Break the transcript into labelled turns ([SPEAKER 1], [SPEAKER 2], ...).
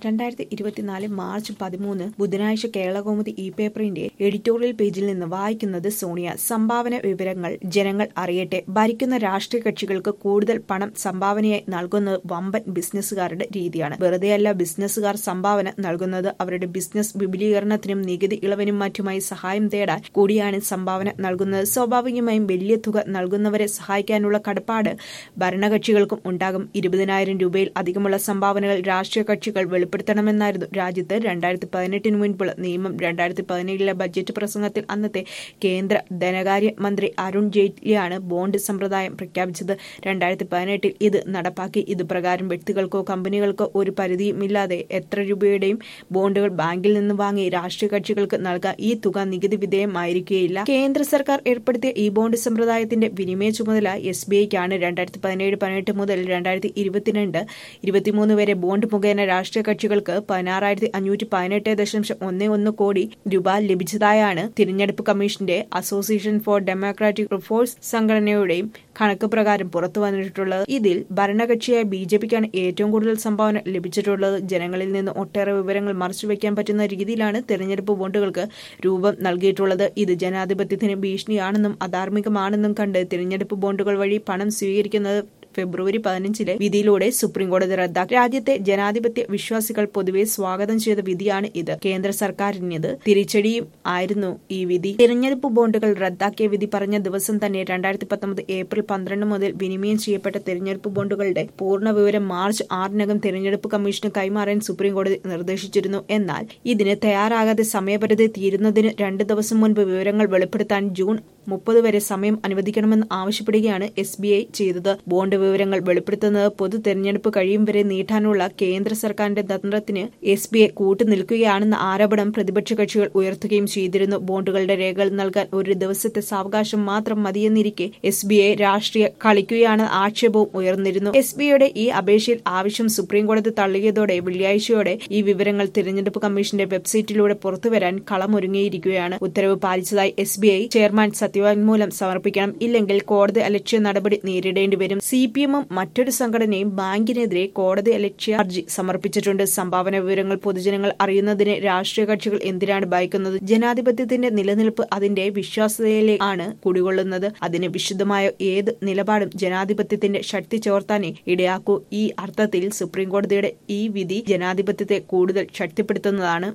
[SPEAKER 1] രണ്ടായിരത്തി ഇരുപത്തിനാല് മാർച്ച് പതിമൂന്ന് ബുധനാഴ്ച കേരളകൗമുദി ഇ പേപ്പറിന്റെ എഡിറ്റോറിയൽ പേജിൽ നിന്ന് വായിക്കുന്നത് സോണിയ സംഭാവന വിവരങ്ങൾ ജനങ്ങൾ അറിയട്ടെ ഭരിക്കുന്ന രാഷ്ട്രീയ കക്ഷികൾക്ക് കൂടുതൽ പണം സംഭാവനയായി നൽകുന്നത് വമ്പൻ ബിസിനസ്സുകാരുടെ രീതിയാണ് വെറുതെയല്ല ബിസിനസ്സുകാർ സംഭാവന നൽകുന്നത് അവരുടെ ബിസിനസ് വിപുലീകരണത്തിനും നികുതി ഇളവിനും മറ്റുമായി സഹായം തേടാൻ കൂടിയാണ് സംഭാവന നൽകുന്നത് സ്വാഭാവികമായും വലിയ തുക നൽകുന്നവരെ സഹായിക്കാനുള്ള കടപ്പാട് ഭരണകക്ഷികൾക്കും ഉണ്ടാകും ഇരുപതിനായിരം രൂപയിൽ അധികമുള്ള സംഭാവനകൾ രാഷ്ട്രീയ കക്ഷികൾ വെളിപ്പെടുത്തണമെന്നായിരുന്നു രാജ്യത്ത് രണ്ടായിരത്തി പതിനെട്ടിന് മുൻപുള്ള നിയമം രണ്ടായിരത്തി പതിനേഴിലെ ബജറ്റ് പ്രസംഗത്തിൽ അന്നത്തെ കേന്ദ്ര ധനകാര്യ മന്ത്രി അരുൺ ജെയ്റ്റ്ലിയാണ് ബോണ്ട് സമ്പ്രദായം പ്രഖ്യാപിച്ചത് രണ്ടായിരത്തി പതിനെട്ടിൽ ഇത് നടപ്പാക്കി ഇതുപ്രകാരം വ്യക്തികൾക്കോ കമ്പനികൾക്കോ ഒരു പരിധിയുമില്ലാതെ എത്ര രൂപയുടെയും ബോണ്ടുകൾ ബാങ്കിൽ നിന്ന് വാങ്ങി രാഷ്ട്രീയ കക്ഷികൾക്ക് നൽകാൻ ഈ തുക നികുതി വിധേയമായിരിക്കുകയില്ല കേന്ദ്ര സർക്കാർ ഏർപ്പെടുത്തിയ ഈ ബോണ്ട് സമ്പ്രദായത്തിന്റെ വിനിമയ ചുമതല എസ് ബി ഐക്കാണ് രണ്ടായിരത്തി പതിനേഴ് പതിനെട്ട് മുതൽ രണ്ടായിരത്തി ഇരുപത്തിരണ്ട് ഇരുപത്തിമൂന്ന് വരെ ബോണ്ട് മുഖേന രാഷ്ട്രീയ കക്ഷികൾക്ക് പതിനാറായിരത്തി അഞ്ഞൂറ്റി പതിനെട്ട് ദശാംശം ഒന്ന് ഒന്ന് കോടി രൂപ ലഭിച്ചതായാണ് തിരഞ്ഞെടുപ്പ് കമ്മീഷന്റെ അസോസിയേഷൻ ഫോർ ഡെമോക്രാറ്റിക് റിഫോഴ്സ് സംഘടനയുടെയും കണക്ക് പ്രകാരം പുറത്തു വന്നിട്ടുള്ളത് ഇതിൽ ഭരണകക്ഷിയായ ബി ജെ പിക്കാണ് ഏറ്റവും കൂടുതൽ സംഭാവന ലഭിച്ചിട്ടുള്ളത് ജനങ്ങളിൽ നിന്ന് ഒട്ടേറെ വിവരങ്ങൾ മറച്ചുവെക്കാൻ പറ്റുന്ന രീതിയിലാണ് തെരഞ്ഞെടുപ്പ് ബോണ്ടുകൾക്ക് രൂപം നൽകിയിട്ടുള്ളത് ഇത് ജനാധിപത്യത്തിന് ഭീഷണിയാണെന്നും അധാർമികമാണെന്നും കണ്ട് തിരഞ്ഞെടുപ്പ് ബോണ്ടുകൾ വഴി പണം സ്വീകരിക്കുന്നത് ഫെബ്രുവരി പതിനഞ്ചിലെ വിധിയിലൂടെ സുപ്രീംകോടതി റദ്ദാക്കി രാജ്യത്തെ ജനാധിപത്യ വിശ്വാസികൾ പൊതുവെ സ്വാഗതം ചെയ്ത വിധിയാണ് ഇത് കേന്ദ്ര സർക്കാരിനത് തിരിച്ചടിയും ആയിരുന്നു ഈ വിധി തിരഞ്ഞെടുപ്പ് ബോണ്ടുകൾ റദ്ദാക്കിയ വിധി പറഞ്ഞ ദിവസം തന്നെ രണ്ടായിരത്തി പത്തൊമ്പത് ഏപ്രിൽ പന്ത്രണ്ട് മുതൽ വിനിമയം ചെയ്യപ്പെട്ട തിരഞ്ഞെടുപ്പ് ബോണ്ടുകളുടെ പൂർണ്ണ വിവരം മാർച്ച് ആറിനകം തിരഞ്ഞെടുപ്പ് കമ്മീഷന് കൈമാറാൻ സുപ്രീംകോടതി നിർദ്ദേശിച്ചിരുന്നു എന്നാൽ ഇതിന് തയ്യാറാകാതെ സമയപരിധി തീരുന്നതിന് രണ്ട് ദിവസം മുൻപ് വിവരങ്ങൾ വെളിപ്പെടുത്താൻ ജൂൺ മുപ്പത് വരെ സമയം അനുവദിക്കണമെന്ന് ആവശ്യപ്പെടുകയാണ് എസ് ബി ഐ ചെയ്തത് ബോണ്ട് വിവരങ്ങൾ വെളിപ്പെടുത്തുന്നത് പൊതു തെരഞ്ഞെടുപ്പ് കഴിയും വരെ നീട്ടാനുള്ള കേന്ദ്ര സർക്കാരിന്റെ തന്ത്രത്തിന് എസ് ബി ഐ കൂട്ടുനിൽക്കുകയാണെന്ന ആരോപണം പ്രതിപക്ഷ കക്ഷികൾ ഉയർത്തുകയും ചെയ്തിരുന്നു ബോണ്ടുകളുടെ രേഖകൾ നൽകാൻ ഒരു ദിവസത്തെ സാവകാശം മാത്രം മതിയെന്നിരിക്കെ എസ് ബി ഐ രാഷ്ട്രീയ കളിക്കുകയാണ് ആക്ഷേപവും ഉയർന്നിരുന്നു എസ് ബി ഐയുടെ ഈ അപേക്ഷയിൽ ആവശ്യം സുപ്രീംകോടതി തള്ളിയതോടെ വെള്ളിയാഴ്ചയോടെ ഈ വിവരങ്ങൾ തിരഞ്ഞെടുപ്പ് കമ്മീഷന്റെ വെബ്സൈറ്റിലൂടെ പുറത്തുവരാൻ കളമൊരുങ്ങിയിരിക്കുകയാണ് ഉത്തരവ് പാലിച്ചതായി എസ് ബി ഐ ചെയർമാൻ സത്യവാങ്മൂലം സമർപ്പിക്കണം ഇല്ലെങ്കിൽ കോടതി അലക്ഷ്യ നടപടി നേരിടേണ്ടി വരും സി പി എമ്മും മറ്റൊരു സംഘടനയും ബാങ്കിനെതിരെ കോടതി അലക്ഷ്യ ഹർജി സമർപ്പിച്ചിട്ടുണ്ട് സംഭാവന വിവരങ്ങൾ പൊതുജനങ്ങൾ അറിയുന്നതിന് രാഷ്ട്രീയ കക്ഷികൾ എന്തിനാണ് ഭയക്കുന്നത് ജനാധിപത്യത്തിന്റെ നിലനിൽപ്പ് അതിന്റെ വിശ്വാസ്യതയിലാണ് കുടികൊള്ളുന്നത് അതിന് വിശുദ്ധമായ ഏത് നിലപാടും ജനാധിപത്യത്തിന്റെ ശക്തി ചോർത്താനേ ഇടയാക്കൂ ഈ അർത്ഥത്തിൽ സുപ്രീംകോടതിയുടെ ഈ വിധി ജനാധിപത്യത്തെ കൂടുതൽ ശക്തിപ്പെടുത്തുന്നതാണ്